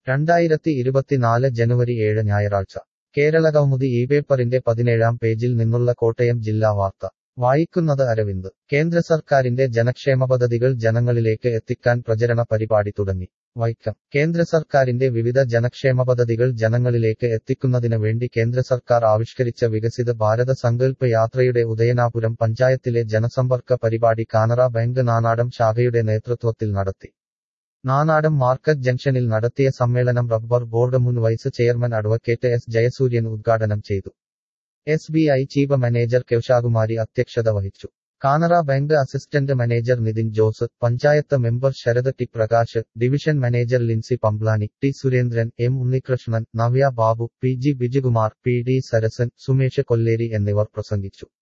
രണ്ടായിരത്തി ഇരുപത്തിനാല് ജനുവരി ഏഴ് ഞായറാഴ്ച കേരളകൗമുദി ഈ പേപ്പറിന്റെ പതിനേഴാം പേജിൽ നിന്നുള്ള കോട്ടയം ജില്ലാ വാർത്ത വായിക്കുന്നത് അരവിന്ദ് കേന്ദ്ര സർക്കാരിന്റെ ജനക്ഷേമ പദ്ധതികൾ ജനങ്ങളിലേക്ക് എത്തിക്കാൻ പ്രചരണ പരിപാടി തുടങ്ങി വൈക്കം കേന്ദ്ര സർക്കാരിന്റെ വിവിധ ജനക്ഷേമ പദ്ധതികൾ ജനങ്ങളിലേക്ക് എത്തിക്കുന്നതിന് വേണ്ടി കേന്ദ്ര സർക്കാർ ആവിഷ്കരിച്ച വികസിത ഭാരത സങ്കല്പ യാത്രയുടെ ഉദയനാപുരം പഞ്ചായത്തിലെ ജനസമ്പർക്ക പരിപാടി കാനറ ബാങ്ക് നാനാടം ശാഖയുടെ നേതൃത്വത്തിൽ നടത്തി നാനാടം മാർക്കറ്റ് ജംഗ്ഷനിൽ നടത്തിയ സമ്മേളനം റബ്ബർ ബോർഡ് മുൻ vice chairman advocate S Jayasuryan ഉദ്ഘാടനം ചെയ്തു S B I chief manager കെവ്ഷാകുമാരി അധ്യക്ഷത വഹിച്ചു Canara bank assistant manager Nithin Jose panchayat member Sarath T Prakash division manager Lincy Pamplani T Surendran M Unnikrishnan Navya Babu P G Bijukumar P D Sarasan Sumesh Kolleri എന്നിവർ പ്രസംഗിച്ചു